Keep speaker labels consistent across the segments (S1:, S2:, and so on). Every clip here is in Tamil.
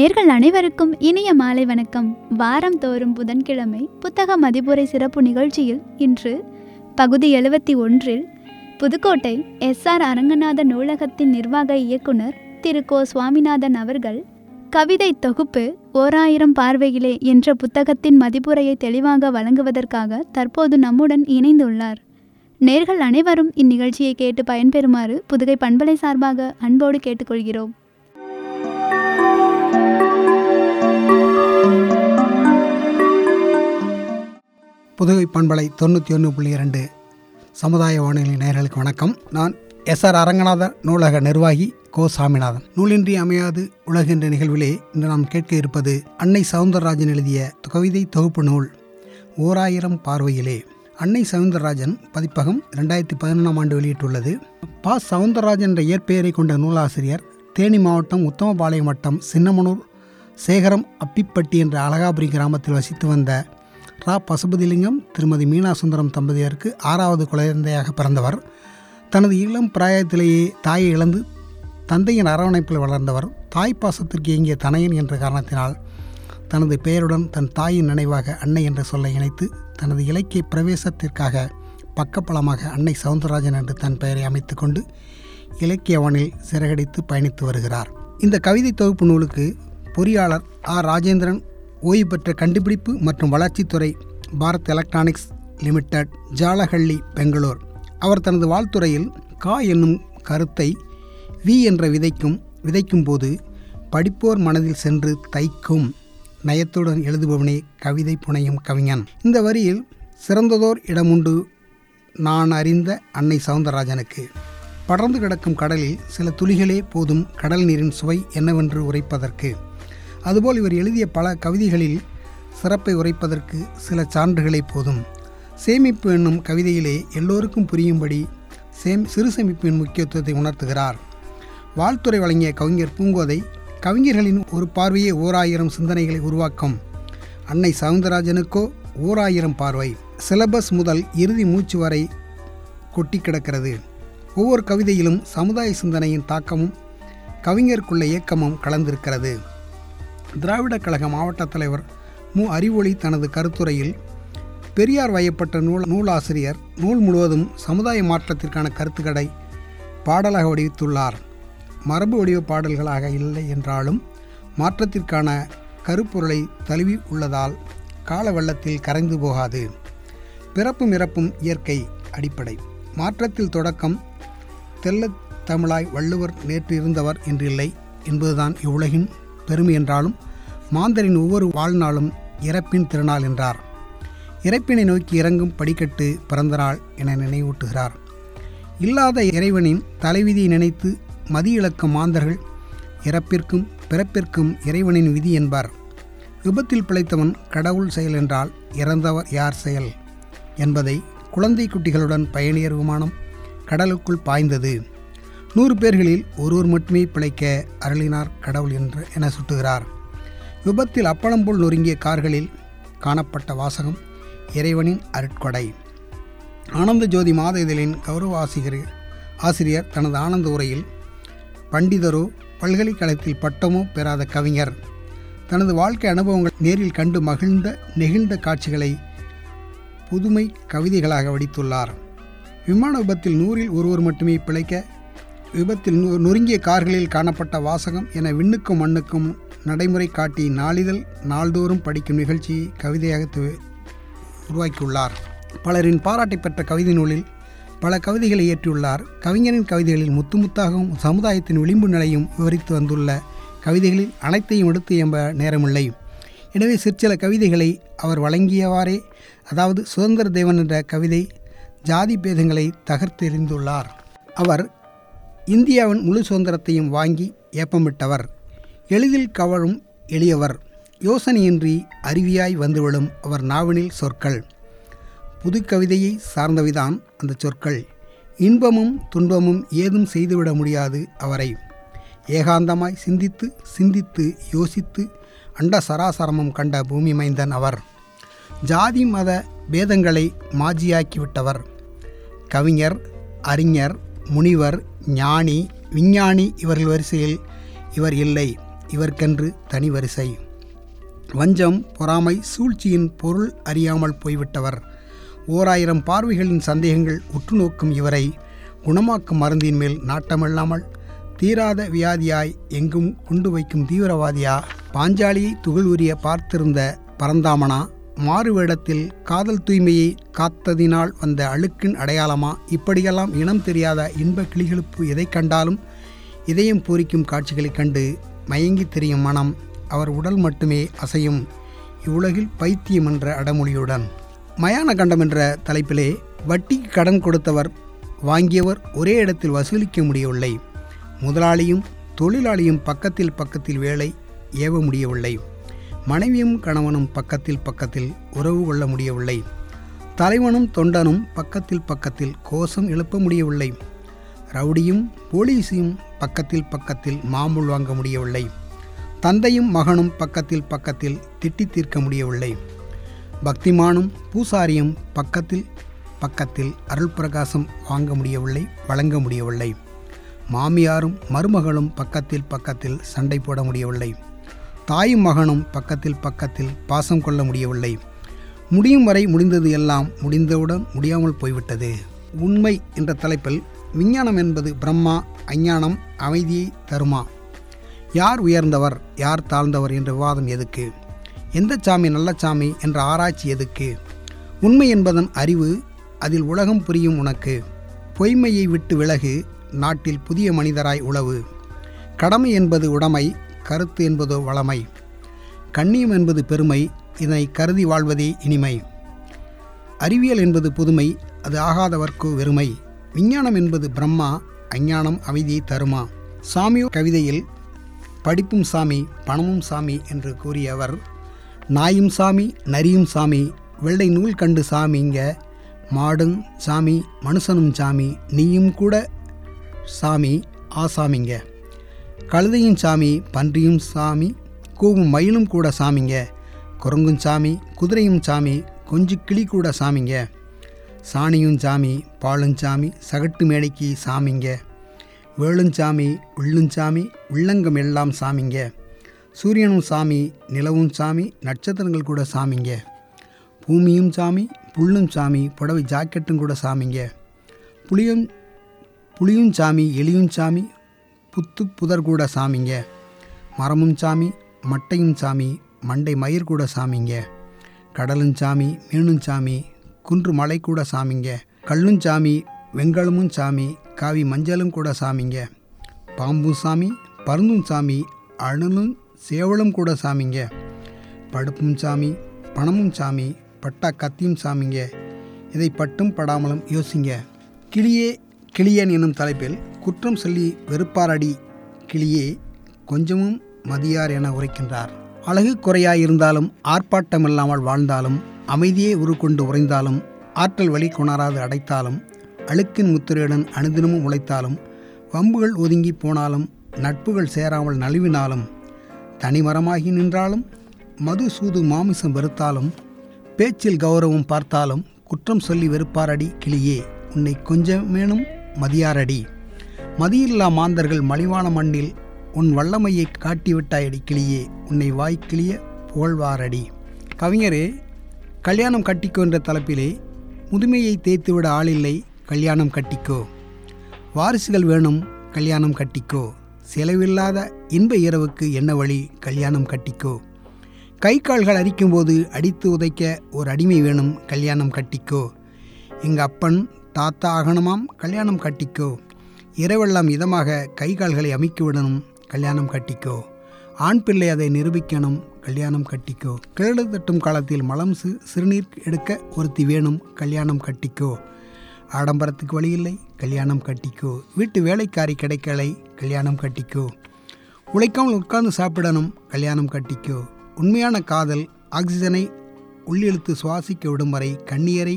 S1: நேர்கள் அனைவருக்கும் இனிய மாலை வணக்கம் வாரம் தோறும் புதன்கிழமை புத்தக மதிப்புரை சிறப்பு நிகழ்ச்சியில் இன்று பகுதி எழுபத்தி ஒன்றில் புதுக்கோட்டை எஸ்ஆர் அரங்கநாத நூலகத்தின் நிர்வாக இயக்குனர் திரு கோ சுவாமிநாதன் அவர்கள் கவிதை தொகுப்பு ஓராயிரம் பார்வையிலே என்ற புத்தகத்தின் மதிப்புரையை தெளிவாக வழங்குவதற்காக தற்போது நம்முடன் இணைந்துள்ளார் நேர்கள் அனைவரும் இந்நிகழ்ச்சியை கேட்டு பயன்பெறுமாறு புதுகை பண்பலை சார்பாக அன்போடு கேட்டுக்கொள்கிறோம்
S2: புதுகை பண்பலை தொண்ணூற்றி ஒன்று புள்ளி இரண்டு சமுதாய வானொலி நேயர்களுக்கு வணக்கம் நான் எஸ் ஆர் அரங்கநாத நூலக நிர்வாகி கோ சாமிநாதன் நூலின்றி அமையாது உலகு என்ற நிகழ்விலே இன்று நாம் கேட்க இருப்பது அன்னை சவுந்தரராஜன் எழுதிய கவிதை தொகுப்பு நூல் ஓராயிரம் பார்வையிலே அன்னை சவுந்தரராஜன் பதிப்பகம் ரெண்டாயிரத்தி பதினொன்றாம் ஆண்டு வெளியிட்டுள்ளது பா சவுந்தரராஜன் என்ற இயற்பெயரை கொண்ட நூலாசிரியர் தேனி மாவட்டம் உத்தமபாளையம் வட்டம் சின்னமனூர் சேகரம் அப்பிப்பட்டி என்ற அழகாபுரி கிராமத்தில் வசித்து வந்த ரா பசுபதிலிங்கம் திருமதி மீனா சுந்தரம் தம்பதியருக்கு ஆறாவது குழந்தையாக பிறந்தவர் தனது இளம் பிராயத்திலேயே தாயை இழந்து தந்தையின் அரவணைப்பில் வளர்ந்தவர் தாய் பாசத்திற்கு இயங்கிய தனையன் என்ற காரணத்தினால் தனது பெயருடன் தன் தாயின் நினைவாக அன்னை என்ற சொல்லை இணைத்து தனது இலக்கிய பிரவேசத்திற்காக பக்கப்பலமாக அன்னை சவுந்தரராஜன் என்று தன் பெயரை அமைத்துக்கொண்டு இலக்கியவானில் சிறகடித்து பயணித்து வருகிறார் இந்த கவிதை தொகுப்பு நூலுக்கு பொறியாளர் ஆர் ராஜேந்திரன் ஓய்வு பெற்ற கண்டுபிடிப்பு மற்றும் வளர்ச்சித்துறை பாரத் எலக்ட்ரானிக்ஸ் லிமிடெட் ஜாலஹள்ளி பெங்களூர் அவர் தனது வாழ்த்துறையில் கா என்னும் கருத்தை வி என்ற விதைக்கும் விதைக்கும் போது படிப்போர் மனதில் சென்று தைக்கும் நயத்துடன் எழுதுபவனே கவிதை புனையும் கவிஞன் இந்த வரியில் சிறந்ததோர் இடமுண்டு நான் அறிந்த அன்னை சவுந்தரராஜனுக்கு படர்ந்து கிடக்கும் கடலில் சில துளிகளே போதும் கடல் நீரின் சுவை என்னவென்று உரைப்பதற்கு அதுபோல் இவர் எழுதிய பல கவிதைகளில் சிறப்பை உரைப்பதற்கு சில சான்றுகளே போதும் சேமிப்பு என்னும் கவிதையிலே எல்லோருக்கும் புரியும்படி சேம் சிறு சேமிப்பின் முக்கியத்துவத்தை உணர்த்துகிறார் வாழ்த்துறை வழங்கிய கவிஞர் பூங்கோதை கவிஞர்களின் ஒரு பார்வையே ஓர் ஆயிரம் சிந்தனைகளை உருவாக்கும் அன்னை சவுந்தரராஜனுக்கோ ஓர் ஆயிரம் பார்வை சிலபஸ் முதல் இறுதி மூச்சு வரை கொட்டி கிடக்கிறது ஒவ்வொரு கவிதையிலும் சமுதாய சிந்தனையின் தாக்கமும் கவிஞருக்குள்ள இயக்கமும் கலந்திருக்கிறது திராவிட கழக மாவட்ட தலைவர் மு அறிவொளி தனது கருத்துரையில் பெரியார் வயப்பட்ட நூல் நூலாசிரியர் நூல் முழுவதும் சமுதாய மாற்றத்திற்கான கருத்துக்களை பாடலாக வடிவித்துள்ளார் மரபு வடிவ பாடல்களாக இல்லை என்றாலும் மாற்றத்திற்கான கருப்பொருளை தழுவி உள்ளதால் கால வெள்ளத்தில் கரைந்து போகாது பிறப்பும் இறப்பும் இயற்கை அடிப்படை மாற்றத்தில் தொடக்கம் தெள்ளத் தமிழாய் வள்ளுவர் நேற்று இருந்தவர் என்றில்லை என்பதுதான் இவ்வுலகின் பெருமை என்றாலும் மாந்தரின் ஒவ்வொரு வாழ்நாளும் இறப்பின் திருநாள் என்றார் இறப்பினை நோக்கி இறங்கும் படிக்கட்டு பிறந்த நாள் என நினைவூட்டுகிறார் இல்லாத இறைவனின் தலைவிதியை நினைத்து மதியிழக்கும் மாந்தர்கள் இறப்பிற்கும் பிறப்பிற்கும் இறைவனின் விதி என்பார் விபத்தில் பிழைத்தவன் கடவுள் செயல் என்றால் இறந்தவர் யார் செயல் என்பதை குழந்தை குட்டிகளுடன் பயணியர் விமானம் கடலுக்குள் பாய்ந்தது நூறு பேர்களில் ஒருவர் மட்டுமே பிழைக்க அருளினார் கடவுள் என்று என சுட்டுகிறார் விபத்தில் அப்பளம் போல் நொறுங்கிய கார்களில் காணப்பட்ட வாசகம் இறைவனின் அருட்கொடை ஆனந்த ஜோதி மாத இதழின் கௌரவ ஆசிரியர் ஆசிரியர் தனது ஆனந்த உரையில் பண்டிதரோ பல்கலைக்கழகத்தில் பட்டமோ பெறாத கவிஞர் தனது வாழ்க்கை அனுபவங்கள் நேரில் கண்டு மகிழ்ந்த நெகிழ்ந்த காட்சிகளை புதுமை கவிதைகளாக வடித்துள்ளார் விமான விபத்தில் நூறில் ஒருவர் மட்டுமே பிழைக்க விபத்தில் நொ- நொறுங்கிய கார்களில் காணப்பட்ட வாசகம் என விண்ணுக்கும் மண்ணுக்கும் நடைமுறை காட்டி நாளிதழ் நாள்தோறும் படிக்கும் நிகழ்ச்சியை கவிதையாக து- உருவாக்கியுள்ளார் பலரின் பாராட்டை பெற்ற கவிதை நூலில் பல கவிதைகளை இயற்றியுள்ளார் கவிஞரின் கவிதைகளில் முத்து முத்தாகவும் சமுதாயத்தின் விளிம்பு நிலையும் விவரித்து வந்துள்ள கவிதைகளில் அனைத்தையும் எடுத்து எம்ப நேரமில்லை எனவே சிற்சில கவிதைகளை அவர் வழங்கியவாறே அதாவது சுதந்திர தேவன் என்ற கவிதை ஜாதி பேதங்களை தகர்த்தெறிந்துள்ளார் அவர் இந்தியாவின் முழு சுதந்திரத்தையும் வாங்கி ஏப்பமிட்டவர் எளிதில் கவழும் எளியவர் யோசனையின்றி அருவியாய் வந்துவிடும் அவர் நாவினில் சொற்கள் புது கவிதையை சார்ந்தவைதான் அந்த சொற்கள் இன்பமும் துன்பமும் ஏதும் செய்துவிட முடியாது அவரை ஏகாந்தமாய் சிந்தித்து சிந்தித்து யோசித்து அண்ட சராசரமும் கண்ட பூமி மைந்தன் அவர் ஜாதி மத பேதங்களை மாஜியாக்கிவிட்டவர் கவிஞர் அறிஞர் முனிவர் ஞானி விஞ்ஞானி இவர்கள் வரிசையில் இவர் இல்லை இவர்க்கென்று தனி வரிசை வஞ்சம் பொறாமை சூழ்ச்சியின் பொருள் அறியாமல் போய்விட்டவர் ஓராயிரம் பார்வைகளின் சந்தேகங்கள் உற்று நோக்கும் இவரை குணமாக்கும் மருந்தின் மேல் நாட்டமில்லாமல் தீராத வியாதியாய் எங்கும் குண்டு வைக்கும் தீவிரவாதியா பாஞ்சாலியை துகள் உரிய பார்த்திருந்த பரந்தாமனா மாறு வேடத்தில் காதல் தூய்மையை காத்ததினால் வந்த அழுக்கின் அடையாளமா இப்படியெல்லாம் இனம் தெரியாத இன்ப கிளிகளுப்பு எதை கண்டாலும் இதயம் பூரிக்கும் காட்சிகளைக் கண்டு மயங்கி திரியும் மனம் அவர் உடல் மட்டுமே அசையும் இவ்வுலகில் பைத்தியம் என்ற அடமொழியுடன் மயான கண்டம் என்ற தலைப்பிலே வட்டிக்கு கடன் கொடுத்தவர் வாங்கியவர் ஒரே இடத்தில் வசூலிக்க முடியவில்லை முதலாளியும் தொழிலாளியும் பக்கத்தில் பக்கத்தில் வேலை ஏவ முடியவில்லை மனைவியும் கணவனும் பக்கத்தில் பக்கத்தில் உறவு கொள்ள முடியவில்லை தலைவனும் தொண்டனும் பக்கத்தில் பக்கத்தில் கோஷம் எழுப்ப முடியவில்லை ரவுடியும் போலீஸையும் பக்கத்தில் பக்கத்தில் மாமூல் வாங்க முடியவில்லை தந்தையும் மகனும் பக்கத்தில் பக்கத்தில் திட்டி தீர்க்க முடியவில்லை பக்திமானும் பூசாரியும் பக்கத்தில் பக்கத்தில் அருள் பிரகாசம் வாங்க முடியவில்லை வழங்க முடியவில்லை மாமியாரும் மருமகளும் பக்கத்தில் பக்கத்தில் சண்டை போட முடியவில்லை தாயும் மகனும் பக்கத்தில் பக்கத்தில் பாசம் கொள்ள முடியவில்லை முடியும் வரை முடிந்தது எல்லாம் முடிந்தவுடன் முடியாமல் போய்விட்டது உண்மை என்ற தலைப்பில் விஞ்ஞானம் என்பது பிரம்மா அஞ்ஞானம் அமைதியை தருமா யார் உயர்ந்தவர் யார் தாழ்ந்தவர் என்ற விவாதம் எதுக்கு எந்த சாமி நல்ல சாமி என்ற ஆராய்ச்சி எதுக்கு உண்மை என்பதன் அறிவு அதில் உலகம் புரியும் உனக்கு பொய்மையை விட்டு விலகு நாட்டில் புதிய மனிதராய் உழவு கடமை என்பது உடைமை கருத்து என்பதோ வளமை கண்ணியம் என்பது பெருமை இதனை கருதி வாழ்வதே இனிமை அறிவியல் என்பது புதுமை அது ஆகாதவர்க்கு வெறுமை விஞ்ஞானம் என்பது பிரம்மா அஞ்ஞானம் அமைதியை தருமா சாமியோ கவிதையில் படிப்பும் சாமி பணமும் சாமி என்று கூறிய அவர் நாயும் சாமி நரியும் சாமி வெள்ளை நூல் கண்டு சாமிங்க மாடும் சாமி மனுஷனும் சாமி நீயும் கூட சாமி ஆசாமிங்க கழுதையும் சாமி பன்றியும் சாமி கூவும் மயிலும் கூட சாமிங்க குரங்கும் சாமி குதிரையும் சாமி கொஞ்சு கிளி கூட சாமிங்க சாணியும் சாமி பாலும் சாமி சகட்டு மேடைக்கு சாமிங்க வேளுஞ்சாமி உள்ளுஞ்சாமி உள்ளங்கம் எல்லாம் சாமிங்க சூரியனும் சாமி நிலவும் சாமி நட்சத்திரங்கள் கூட சாமிங்க பூமியும் சாமி புல்லும் சாமி புடவை ஜாக்கெட்டும் கூட சாமிங்க புளியும் புளியும் சாமி எலியும் சாமி புத்து புதர் கூட சாமிங்க மரமும் சாமி மட்டையும் சாமி மண்டை மயிர் கூட சாமிங்க கடலும் சாமி மீனும் சாமி குன்று மலை கூட சாமிங்க கல்லும் சாமி வெண்கலமும் சாமி காவி மஞ்சளும் கூட சாமிங்க பாம்பும் சாமி பருந்தும் சாமி அணுலும் சேவலும் கூட சாமிங்க படுப்பும் சாமி பணமும் சாமி பட்டா கத்தியும் சாமிங்க இதை பட்டும் படாமலும் யோசிங்க கிளியே கிளியன் எனும் தலைப்பில் குற்றம் சொல்லி வெறுப்பாரடி கிளியே கொஞ்சமும் மதியார் என உரைக்கின்றார் அழகு குறையாயிருந்தாலும் ஆர்ப்பாட்டமில்லாமல் வாழ்ந்தாலும் அமைதியே உருக்கொண்டு உறைந்தாலும் ஆற்றல் வழி கொணராது அடைத்தாலும் அழுக்கின் முத்திரையுடன் அனுதினமும் உழைத்தாலும் வம்புகள் ஒதுங்கி போனாலும் நட்புகள் சேராமல் நழுவினாலும் தனிமரமாகி நின்றாலும் மது சூது மாமிசம் வெறுத்தாலும் பேச்சில் கௌரவம் பார்த்தாலும் குற்றம் சொல்லி வெறுப்பாரடி கிளியே உன்னை கொஞ்சமேனும் மதியாரடி மதியில்லா மாந்தர்கள் மலிவான மண்ணில் உன் வல்லமையை காட்டிவிட்டாயடி கிளியே உன்னை வாய் கிளிய புகழ்வாரடி கவிஞரே கல்யாணம் கட்டிக்கோ என்ற தலைப்பிலே முதுமையை தேய்த்துவிட ஆளில்லை கல்யாணம் கட்டிக்கோ வாரிசுகள் வேணும் கல்யாணம் கட்டிக்கோ செலவில்லாத இன்ப இரவுக்கு என்ன வழி கல்யாணம் கட்டிக்கோ கை கால்கள் அரிக்கும்போது அடித்து உதைக்க ஒரு அடிமை வேணும் கல்யாணம் கட்டிக்கோ எங்கள் அப்பன் தாத்தா ஆகணுமாம் கல்யாணம் கட்டிக்கோ இரவெல்லாம் இதமாக கை கால்களை அமைக்கி விடணும் கல்யாணம் கட்டிக்கோ ஆண் பிள்ளை அதை நிரூபிக்கணும் கல்யாணம் கட்டிக்கோ கிழடு தட்டும் காலத்தில் மலம் சி சிறுநீர் எடுக்க ஒருத்தி வேணும் கல்யாணம் கட்டிக்கோ ஆடம்பரத்துக்கு வழி இல்லை கல்யாணம் கட்டிக்கோ வீட்டு வேலைக்காரி கிடைக்கலை கல்யாணம் கட்டிக்கோ உழைக்காமல் உட்கார்ந்து சாப்பிடணும் கல்யாணம் கட்டிக்கோ உண்மையான காதல் ஆக்சிஜனை உள்ளிழுத்து சுவாசிக்க விடும் வரை கண்ணியரை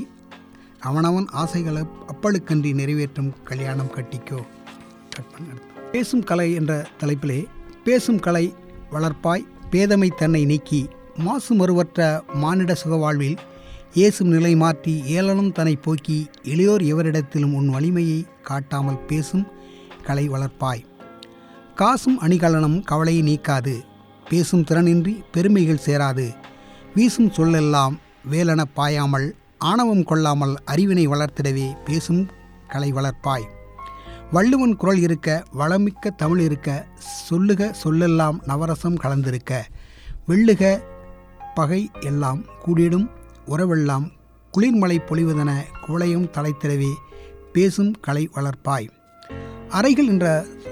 S2: அவனவன் ஆசைகளை அப்பழுக்கன்றி நிறைவேற்றும் கல்யாணம் கட்டிக்கோ கட் பண்ணு அடுத்து. பேசும் கலை என்ற தலைப்பிலே பேசும் கலை வளர்ப்பாய் பேதமை தன்னை நீக்கி மாசு மறுவற்ற மானிட சுக வாழ்வில் ஏசும் நிலை மாற்றி ஏளனம் தன்னை போக்கி இளையோர் எவரிடத்திலும் உன் வலிமையை காட்டாமல் பேசும் கலை வளர்ப்பாய் காசும் அணிகலனும் கவலையை நீக்காது பேசும் திறனின்றி பெருமைகள் சேராது வீசும் சொல்லெல்லாம் வேலென பாயாமல் ஆணவம் கொள்ளாமல் அறிவினை வளர்த்திடவே பேசும் கலை வளர்ப்பாய் வள்ளுவன் குரல் இருக்க வளமிக்க தமிழ் இருக்க சொல்லுக சொல்லெல்லாம் நவரசம் கலந்திருக்க வெள்ளுக பகை எல்லாம் கூடிடும் உறவெல்லாம் குளிர்மலை பொழிவதென குவளையும் தலைத்திடவே பேசும் கலை வளர்ப்பாய் அறைகள் என்ற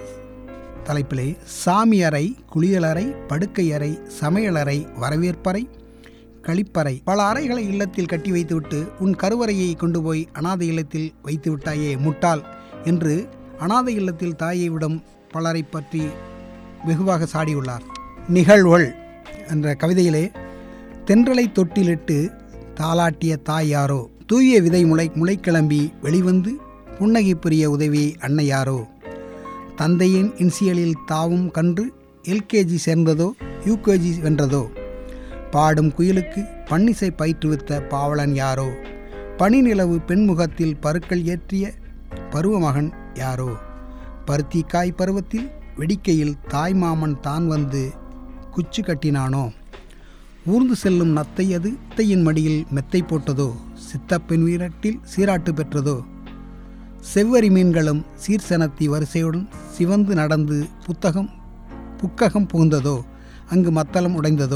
S2: தலைப்பிலே சாமி அறை குளியலறை படுக்கை அறை சமையலறை வரவேற்பறை கழிப்பறை பல அறைகளை இல்லத்தில் கட்டி வைத்துவிட்டு உன் கருவறையை கொண்டு போய் அனாதை இல்லத்தில் வைத்து விட்டாயே முட்டாள் என்று அனாதை இல்லத்தில் தாயை விடும் பலரை பற்றி வெகுவாக சாடியுள்ளார் நிகழ்வுகள் என்ற கவிதையிலே தென்றலை தொட்டிலிட்டு தாளாட்டிய தாய் யாரோ தூய விதை முளை முளைக்கிளம்பி வெளிவந்து புன்னகை புரிய உதவி அன்னையாரோ தந்தையின் இன்சியலில் தாவும் கன்று எல்கேஜி சேர்ந்ததோ யூகேஜி வென்றதோ பாடும் குயிலுக்கு பன்னிசை பயிற்றுவித்த பாவலன் யாரோ பனிநிலவு பெண்முகத்தில் பருக்கள் ஏற்றிய பருவமகன் யாரோ பருத்திக்காய் பருவத்தில் வெடிக்கையில் தாய்மாமன் தான் வந்து குச்சு கட்டினானோ ஊர்ந்து செல்லும் நத்தை அது அத்தையின் மடியில் மெத்தை போட்டதோ சித்தப்பெண் வீரட்டில் சீராட்டு பெற்றதோ செவ்வரி மீன்களும் சீர்சனத்தி வரிசையுடன் சிவந்து நடந்து புத்தகம் புக்ககம் புகுந்ததோ அங்கு மத்தளம் உடைந்ததோ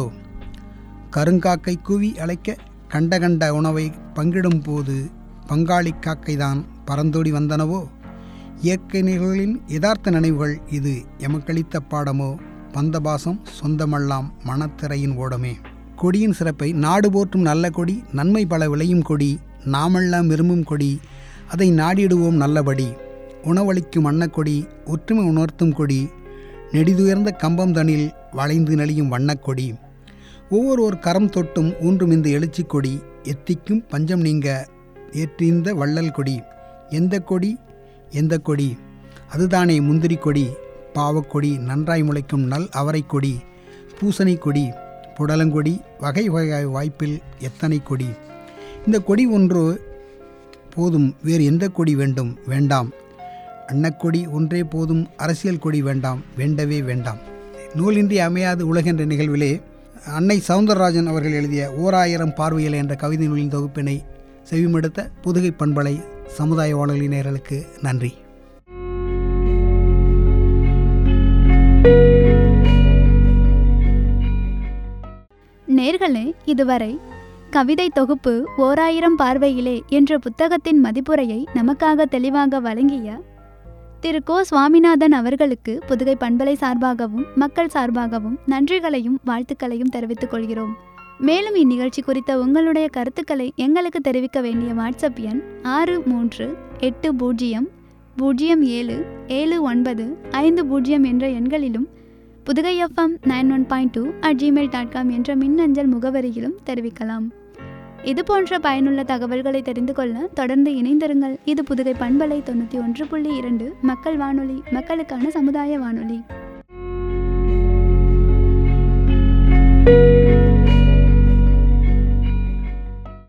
S2: கருங்காக்கை கூவி அழைக்க கண்ட கண்ட உணவை பங்கிடும் போது பங்காளி காக்கைதான் பறந்தோடி வந்தனவோ இயற்கை நிகழ்களின் யதார்த்த நினைவுகள் இது எமக்களித்த பாடமோ பந்தபாசம் சொந்தமல்லாம் மனத்திரையின் ஓடமே கொடியின் சிறப்பை நாடு போற்றும் நல்ல கொடி நன்மை பல விளையும் கொடி நாமெல்லாம் விரும்பும் கொடி அதை நாடிடுவோம் நல்லபடி உணவளிக்கும் அன்னக்கொடி ஒற்றுமை உணர்த்தும் கொடி நெடிதுயர்ந்த கம்பம் தனில் வளைந்து நெளியும் வண்ணக்கொடி ஒவ்வொருவர் கரம் தொட்டும் ஊன்றும் இந்த எழுச்சிக் கொடி எத்திக்கும் பஞ்சம் நீங்க ஏற்றிந்த வள்ளல் கொடி எந்த கொடி எந்த கொடி அதுதானே முந்திரி கொடி பாவக்கொடி நன்றாய் முளைக்கும் நல் அவரை கொடி பூசணி கொடி புடலங்கொடி வகை வகை வாய்ப்பில் எத்தனை கொடி இந்த கொடி ஒன்று போதும் வேறு எந்த கொடி வேண்டும் வேண்டாம் அன்னக்கொடி ஒன்றே போதும் அரசியல் கொடி வேண்டாம் வேண்டவே வேண்டாம் நூலின்றி அமையாது உலகென்ற நிகழ்விலே அன்னை சவுந்தரராஜன் அவர்கள் எழுதிய ஓர் ஆயிரம் பார்வையில் என்ற கவிதை நூலின் தொகுப்பினை செவிமடுத்த புதுகை பண்பலை சமுதாய வானொலி நேயர்களுக்கு நன்றி
S1: நேர்களே இதுவரை கவிதை தொகுப்பு ஓராயிரம் பார்வையிலே என்ற புத்தகத்தின் மதிப்புரையை நமக்காக தெளிவாக வழங்கிய திரு கோ சுவாமிநாதன் அவர்களுக்கு புதுகை பண்பலை சார்பாகவும் மக்கள் சார்பாகவும் நன்றிகளையும் வாழ்த்துக்களையும் தெரிவித்துக் கொள்கிறோம் மேலும் இந்நிகழ்ச்சி குறித்த உங்களுடைய கருத்துக்களை எங்களுக்கு தெரிவிக்க வேண்டிய வாட்ஸ்அப் எண் ஆறு மூன்று எட்டு பூஜ்ஜியம் பூஜ்ஜியம் ஏழு ஏழு ஒன்பது ஐந்து பூஜ்ஜியம் என்ற எண்களிலும் Pudugai FM nine one point two at Gmail dot com என்ற மின்னஞ்சல் முகவரியிலும் தெரிவிக்கலாம் இது போன்ற பயனுள்ள தகவல்களை தெரிந்து கொள்ள தொடர்ந்து இணைந்திருங்கள் இது புதுகை பண்பலை தொண்ணூற்றி ஒன்று புள்ளி இரண்டு மக்கள் வானொலி மக்களுக்கான சமுதாய வானொலி